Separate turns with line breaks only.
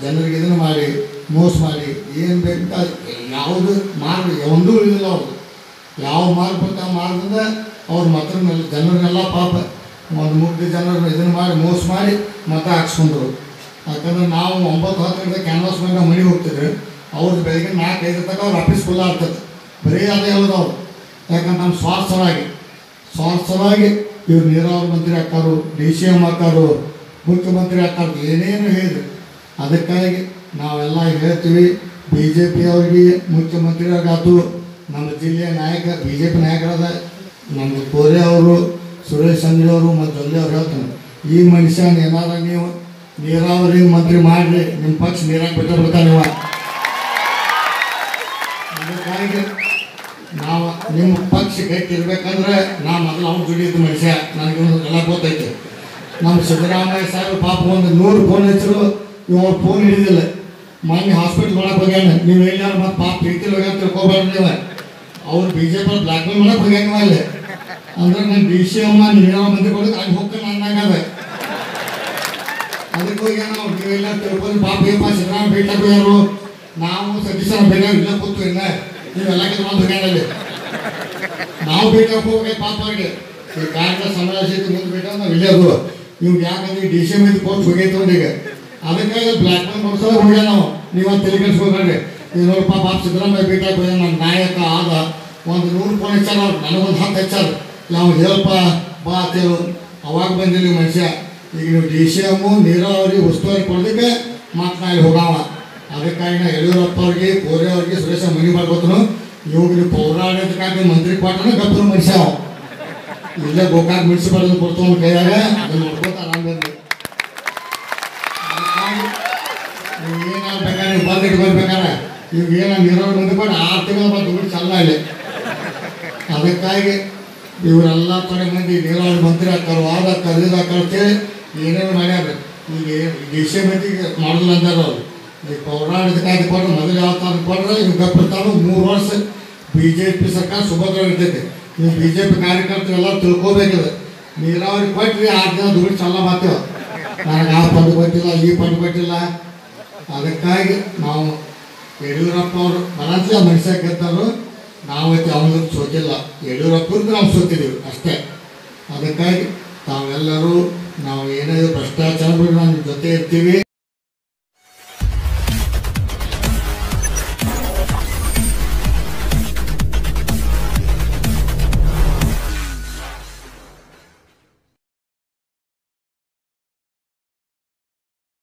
ಜನರಿಗೆ ಇದನ್ನು ಮಾಡಿ ಮೋಸ ಮಾಡಿ ಏನು ಬೇಕು ಅದು ಯಾವುದು ಮಾರ್ಗ ಒಂದೂ ಉಳಿದಿಲ್ಲ ಅವ್ರದ್ದು ಯಾವ ಮಾರ್ಗ ಮಾರ್ಗದಿಂದ ಅವ್ರ ಮತ ಜನರನ್ನೆಲ್ಲ ಪಾಪ ಒಂದು ಮುಗ್ದು ಜನರನ್ನ ಇದನ್ನು ಮಾಡಿ ಮೋಸ ಮಾಡಿ ಮತ ಹಾಕ್ಸ್ಕೊಂಡ್ರು ಯಾಕಂದ್ರೆ ನಾವು ಒಂಬತ್ತು ಹತ್ತು ಗಂಟೆ ಕ್ಯಾನ್ವಾಸ್ ಮೇಲೆ ನಾವು ಮನೆಗೆ ಹೋಗ್ತಿದ್ವಿ ಅವ್ರದ್ದು ಬೆಳಗ್ಗೆ ನಾಲ್ಕು ಐದು ತನಕ ಅವ್ರ ಆಫೀಸ್ ಫುಲ್ ಆಗ್ತದೆ ಬರೀ ಅದೇ ಹೇಳೋದು ಅವ್ರು ಯಾಕಂದ್ರೆ ನಮ್ಮ ಸ್ವಾರ್ಥವಾಗಿ ಸ್ವಾರ್ಥವಾಗಿ ಇವ್ರು ನೀರಾವರಿ ಮಂತ್ರಿ ಹಾಕಾರು ಡಿ ಸಿ ಎಮ್ ಹಾಕಾರು ಮುಖ್ಯಮಂತ್ರಿ ಹಾಕಾರು ಏನೇನು ಹೇಳಿದ್ರು ಅದಕ್ಕಾಗಿ ನಾವೆಲ್ಲ ಹೇಳ್ತೀವಿ ಬಿ ಜೆ ಪಿ ಅವರಿಗೆ ಮುಖ್ಯಮಂತ್ರಿಯಾಗಾತು ನಮ್ಮ ಜಿಲ್ಲೆಯ ನಾಯಕ ಬಿ ಜೆ ಪಿ ನಾಯಕರಾದ ನಮ್ಮ ಕೋರೆ ಅವರು ಸುರೇಶ್ ಅಂಗಡಿ ಅವರು ಮತ್ತು ಜೊಲ್ಲೆ ಅವ್ರು ಹೇಳ್ತಾನೆ ಈ ಮನುಷ್ಯನ ಏನಾರ ನೀವು ನೀರಾವರಿ ಮಂತ್ರಿ ಮಾಡಿರಿ ನಿಮ್ಮ ಪಕ್ಷ ನೀರಾಗಿ ಬಿಟ್ಟು ಬಿಡ್ತಾನೆ ನೀವು ಅದಕ್ಕಾಗಿ ನಾವು ನಿಮ್ಮ ಪಕ್ಷ ಗಟ್ಟಿ ಇರ್ಬೇಕಂದ್ರೆ ನಾ ಮೊದಲು ಅವ್ನು ದುಡಿಯೋದು ಮನುಷ್ಯ ನನಗೆ ಎಲ್ಲ ಗೊತ್ತೈತೆ ನಮ್ಮ ಸಿದ್ದರಾಮಯ್ಯ ಸಾಹೇಬ್ ಪಾಪ ಒಂದು ನೂರು ಫೋನ್ ಹಚ್ಚರು ಇವ್ ಅವ್ರು ಫೋನ್ ಹಿಡಿದಿಲ್ಲ ಮೊನ್ನೆ ಹಾಸ್ಪಿಟ್ಲ್ ಒಳಗೆ ಹೋಗ್ಯಾನ ನೀವು ಎಲ್ಲಾರು ಮತ್ತೆ ಪಾಪ ಪ್ರೀತಿಲಿ ಹೋಗ್ಯಾನ ತಿಳ್ಕೊಬಾರ್ದು ನೀವು ಅವ್ರು B J P blackmail ಮಾಡಕ್ಕೆ ಹೋಗ್ಯಾನ ಅಲ್ಲಿ ಅಂದ್ರೆ ನಾನು ಡಿ ಸಿ ಅಮ್ಮ ನೀರಾವ ಮಂದಿ ಕೊಡೋದು ಅಲ್ಲಿ ಹೋಗ್ತಾನೆ ಅನ್ನಂಗದ ಅದಕ್ಕೆ ಹೋಗ್ಯಾನ ಅವ್ರು ನೀವೆಲ್ಲ ತಿಳ್ಕೊಂಡು ಪಾಪ ಏಪ ಸಿದ್ದರಾಮಯ್ಯ ಭೇಟಿ ಹೋಗ್ಯಾರು ನಾವು ಸತೀಶನ ಬೇಗ ಇಲ್ಲ ಕೂತು ಇಲ್ಲ ನೀವೆಲ್ಲ ಕಿತ್ಕೊಂಡು ಹೋಗ್ಯಾನಲ್ಲಿ ನಾವು ಭೇಟಿ ಹೋಗ್ಬೇಕು ಪಾಪ ಅವ್ರಿಗೆ ಈ ಕಾರ್ಯ ಸಮಾವೇಶ ಮುಂದೆ ಬೇಕಾದ್ರೆ ನಾವು ಇಲ್ಲೇ ಅದು ಇವ್ಗೆ ಯಾಕಂದ್ರೆ ಡಿ ಸಿ ಎಮ್ ಇದು ಪೋಸ್ಟ್ ಹೋಗೈತೆ ಒಂದು ಈಗ ಅದಕ್ಕಾಗಿ ಬ್ಲ್ಯಾಕ್ ಮೇಲ್ ಮಾಡ್ಸೋ ಹೋಗ್ಯ ನಾವು ನೀವು ಅಂತ ತಲೆ ಕೆಡಿಸ್ಕೊಳ್ರಿ ಈಗ ನೋಡಪ್ಪ ಪಾಪ ಸಿದ್ದರಾಮಯ್ಯ ಭೇಟಿ ಹೋಗ್ಯ ನಮ್ಮ ನಾಯಕ ಆದ ಒಂದು ನೂರು ಫೋನ್ ಹಚ್ಚಾರ ಅವ್ರು ನನಗೊಂದು ಹತ್ತು ಹಚ್ಚಾರ ನಾವು ಹೇಳಪ್ಪ ಬಾ ಅಂತೇಳು ಅವಾಗ ಬಂದಿಲ್ಲ ಮನುಷ್ಯ ಈಗ ನೀವು ಡಿ ಸಿ ಎಮ್ಮು ನೀರಾವರಿ ಉಸ್ತುವಾರಿ ಕೊಡೋದಕ್ಕೆ ಮಾತನಾಡಿ ಹೋಗಾವ ಅದಕ್ಕಾಗಿ ನಾ ಯಡಿಯೂರಪ್ಪ ಅವ್ರಿಗೆ ಕೋರೆ ಅವ್ರಿಗೆ ಸುರೇಶ ಮನಿ ಮಾಡ್ಕೊತನು ಇವ್ರಿಗೆ ಪೌರಾಡಳಿತಕ್ಕಾಗಿ ಮಂತ್ರಿ ಕೊಟ್ಟನು ಗಬ್ಬರು ಮನುಷ್ಯ ಅವ. ಇಲ್ಲೇ ಗೋಕಾಕ್ ಮುನ್ಸಿಪಾಲಿಟಿ ಕೊಡ್ತಾವ ಕೈಯಾಗ ಅದನ್ನ ನೋಡ್ಕೊತ ಆರಾಮಿರ್ಲಿ ಅದಕ್ಕಾಗಿ ನೀವು ಏನಾಗ್ಬೇಕಾದ್ರೆ ನೀವು ಬಂದು ಇಟ್ಕೊಳ್ಬೇಕಾದ್ರೆ ಇವಾಗ ಏನ ನೀರಾವರಿ ಮಂದಿ ಕೊಟ್ಟು ಆರು ತಿಂಗಳು ಬಂದು ದುಡ್ಡು ಚಲ್ಲ ಇಲ್ಲಿ ಅದಕ್ಕಾಗಿ ಇವರೆಲ್ಲ ಕಡೆ ಮಂದಿ ನೀರಾವರಿ ಮಂತ್ರಿ ಹಾಕಾರ ವಾದ ಹಾಕಾರ ಇದು ಹಾಕಾರ ಅಂತೇಳಿ ಏನೇನು ಮಾಡ್ಯಾರ ಈಗ ದೇಶ ಮಂದಿಗೆ ಮಾಡೋದಿಲ್ಲ ಅಂತಾರ ಅವ್ರು ಈಗ ಪೌರಾಡಳಿತಕ್ಕಾಗಿ ಕೊಟ್ಟರೆ ಮೊದಲು ಯಾವ ತಾನು ಕೊಟ್ಟರೆ ಇವ್ ಗಪ್ಪಿರ್ತಾವೆ ಮೂರು ವರ್ಷ ಬಿ ಜೆ ಪಿ ಸರ್ಕಾರ ಸುಭದ್ರ ಇರ್ತೈತಿ ನೀವು ಬಿ ಜೆ ಪಿ ಕಾರ್ಯಕರ್ತರೆಲ್ಲ ತಿಳ್ಕೊಬೇಕಿದೆ ನೀರಾವರಿ ಕೊಟ್ರಿ ಆರು ದಿನ ದುಡ್ಡು ಚಲ್ಲ ಮಾತೇವ ನನಗೆ ಆ ಫಂಡ್ ಕೊಟ್ಟಿಲ್ಲ ಈ ಫಂಡ್ ಕೊಟ್ಟಿಲ್ಲ ಅದಕ್ಕಾಗಿ ನಾವು ಯಡಿಯೂರಪ್ಪ ಅವರು ಬರಂತಲೇ ಮನುಷ್ಯ ಗೆದ್ದರು ನಾವು ಅವನಿಗೆ ಸೋತಿಲ್ಲ ಯಡಿಯೂರಪ್ಪರಿಗೆ ನಾವು ಸೋತಿದ್ದೀವಿ ಅಷ್ಟೇ ಅದಕ್ಕಾಗಿ ತಾವೆಲ್ಲರೂ ನಾವು ಏನೇ ಭ್ರಷ್ಟಾಚಾರ ಬಿಟ್ಟು ನಮ್ಮ ಜೊತೆ ಇರ್ತೀವಿ